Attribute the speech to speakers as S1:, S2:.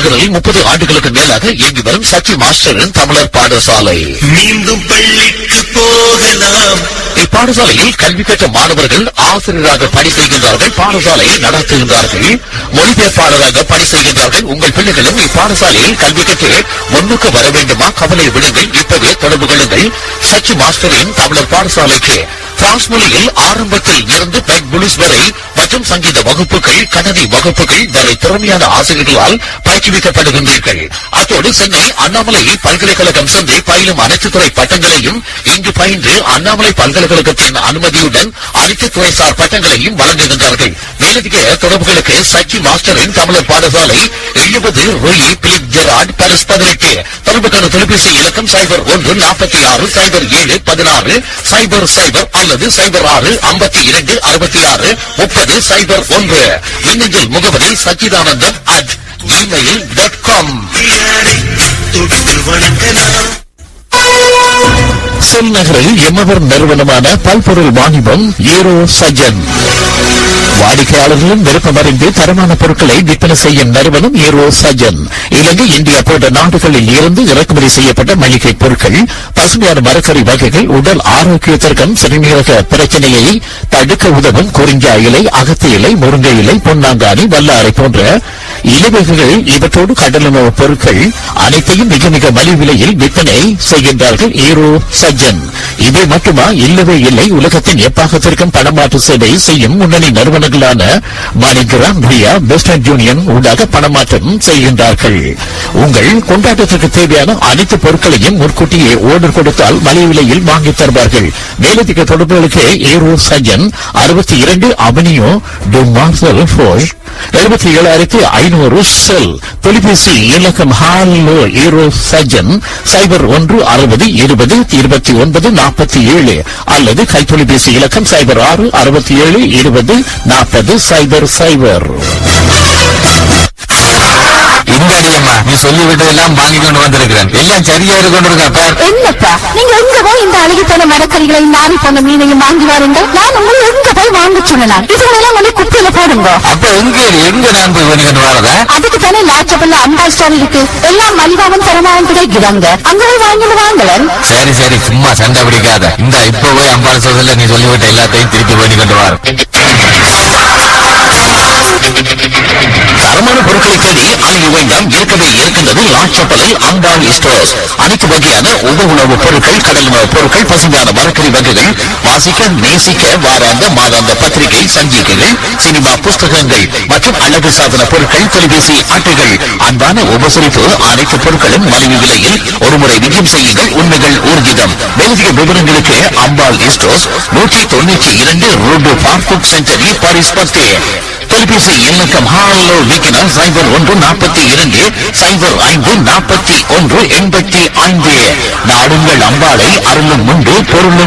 S1: நகரில் முப்பது ஆண்டுகளுக்கு மேலாக இயங்கி வரும் சச்சி மாஸ்டரின் தமிழர் பாடசாலை
S2: மீண்டும் பள்ளிக்கு போகலாம்
S1: இப்பாடசாலையில் கல்வி கற்ற மாணவர்கள் ஆசிரியராக பணி செய்கின்றார்கள் பாடசாலையை நடத்துகின்றார்கள் மொழிபெயர்ப்பாளராக பணி செய்கின்றார்கள் உங்கள் பிள்ளைகளும் இப்பாடசாலையில் கல்வி கற்று முன்னுக்கு வர வேண்டுமா கவலை விடுங்கள் இப்பவே தொடர்பு கொள்ளுங்கள் சச்சி மாஸ்டரின் தமிழர் பாடசாலைக்கு பிரான்ஸ் மொழியில் ஆரம்பத்தில் இருந்து பெண் புலிஸ் வரை மற்றும் சங்கீத வகுப்புகள் கணனி வகுப்புகள் வரை திறமையான ஆசிரியர்களால் பயிற்றுவிக்கப்படுகின்றீர்கள் அத்தோடு சென்னை அண்ணாமலை பல்கலைக்கழகம் சென்று பயிலும் அனைத்து துறை பட்டங்களையும் இங்கு பயின்று அண்ணாமலை பல்கலைக்கழகத்தின் அனுமதியுடன் அனைத்து துறைசார் பட்டங்களையும் வழங்குகின்றார்கள் மேலதிக தொடர்புகளுக்கு சச்சி மாஸ்டரின் தமிழர் பாடசாலை எழுபது ரூயி பிலிப் ஜெராட் பரிஸ் பதினெட்டு தொடர்புக்கான தொலைபேசி இலக்கம் சைபர் ஒன்று நாற்பத்தி ஆறு சைபர் ஏழு பதினாறு சைபர் சைபர் அல்லது சைபர் ஆறு ஐம்பத்தி இரண்டு அறுபத்தி ஆறு முப்பது சைபர் ஒன்று மின்னஞ்சல் முகவரி Sachidanandam at Gmail dot com
S2: யாரை தொட்டு வணங்கலாம்
S1: செல் நகரில் எம்மவர் நிறுவனமான பல்பொருள் வாணிபம் ஏரோ சஜன் வாடிக்கையாளர்களின் விருப்பமறிந்து தரமான பொருட்களை விற்பனை செய்யும் நிறுவனம் ஏரோ சஜன் இலங்கை இந்தியா போன்ற நாடுகளில் இருந்து இறக்குமதி செய்யப்பட்ட மளிகை பொருட்கள் பசுமையான மரக்கறி வகைகள் உடல் ஆரோக்கியத்திற்கும் சிறுநீரக பிரச்சனையை தடுக்க உதவும் குறிஞ்சா இலை அகத்தி இலை முருங்கை இலை பொன்னாங்கானி வல்லாரை போன்ற இலவகைகள் இவற்றோடு கடலுணவு பொருட்கள் அனைத்தையும் மிக மிக மலிவு விலையில் விற்பனை செய்கின்றார்கள் ஈரோ சஜ்ஜன் இவை மட்டுமா இல்லவே இல்லை உலகத்தின் எப்பாகத்திற்கும் பணமாற்று சேவை செய்யும் முன்னணி நிறுவனங்களான மாணிகிராம் ரியா வெஸ்டர்ன் யூனியன் ஊடாக பணமாற்றம் செய்கின்றார்கள் உங்கள் கொண்டாட்டத்திற்கு தேவையான அனைத்து பொருட்களையும் முன்கூட்டியே ஓர்டர் கொடுத்தால் மலிவு விலையில் வாங்கித் தருவார்கள் மேலதிக தொடர்புகளுக்கு ஏரோ சஜன் அறுபத்தி இரண்டு அவனியோ டு மார்சல் ஃபோஷ் எழுபத்தி ஏழாயிரத்தி ஐநூறு செல் தொலைபேசி இலக்கம் ஹாலோ ஈரோ சஜன் சைபர் ஒன்று அறுபது இருபது இருபத்தி ஒன்பது நாற்பத்தி ஏழு அல்லது கைத்தொலைபேசி இலக்கம் சைபர் ஆறு அறுபத்தி ஏழு இருபது நாற்பது சைபர் சைபர்
S3: இந்த அடியம்மா நீ சொல்லிவிட்டதெல்லாம் வாங்கி கொண்டு வந்திருக்கிறேன் எல்லாம் சரியா இருக்கு கொண்டு இருக்கா பார்
S4: என்னப்பா நீங்க எங்க போய் இந்த அழுகி போன மரக்கறிகளை நாரி போன மீனையும் வாங்கி வாருங்க நான் உங்களை எங்க போய் வாங்க சொன்னேன் இதுகளெல்லாம் வந்து குப்பையில போடுங்க
S3: அப்ப எங்க எங்க நான் போய் பண்ணி கொண்டு வரதா
S4: அதுக்கு தானே லாச்சபல்ல அம்பா ஸ்டார் இருக்கு எல்லாம் மலிவாவும் தரமாவும் கிடைக்கிறாங்க அங்க போய் வாங்கிட்டு வாங்கலன்
S3: சரி சரி சும்மா சண்டை பிடிக்காத இந்த இப்ப போய் அம்பாள் சோதல நீ சொல்லிவிட்ட எல்லாத்தையும் திருப்பி பண்ணி கொண்டு வர
S1: தரமான பொருட்களை தேடி அலைய வேண்டாம் இருக்கவே இருக்கின்றது லாட்சப்பலில் அம்பாள் ஸ்டோர்ஸ் அனைத்து வகையான உப உணவுப் பொருட்கள் கடல் உணவுப் பொருட்கள் பசுமையான மரக்கறி வகைகள் வாசிக்க நேசிக்க வாராந்த மாதாந்த பத்திரிகை சஞ்சிகைகள் சினிமா புஸ்தகங்கள் மற்றும் அழகு சாதன பொருட்கள் தொலைபேசி அட்டைகள் அன்பான உபசரிப்பு அனைத்து பொருட்களும் மலிவு விலையில் ஒருமுறை விஜயம் செய்யுங்கள் உண்மைகள் ஊர்ஜிதம் மேலதிக விவரங்களுக்கு அம்பாள் ஸ்டோர்ஸ் நூற்றி தொண்ணூற்றி இரண்டு ரோடு பார்க்குக் சென்டரி பாரிஸ் பத்தே தொலைபேசி இலக்கம் ஹாலோ விக்கினா சைபர் ஒன்று நாற்பத்தி இரண்டு சைபர் ஐந்து நாற்பத்தி ஒன்று எண்பத்தி ஐந்து நாடுங்கள் அம்பாளை அருளும் உண்டு பொருளும்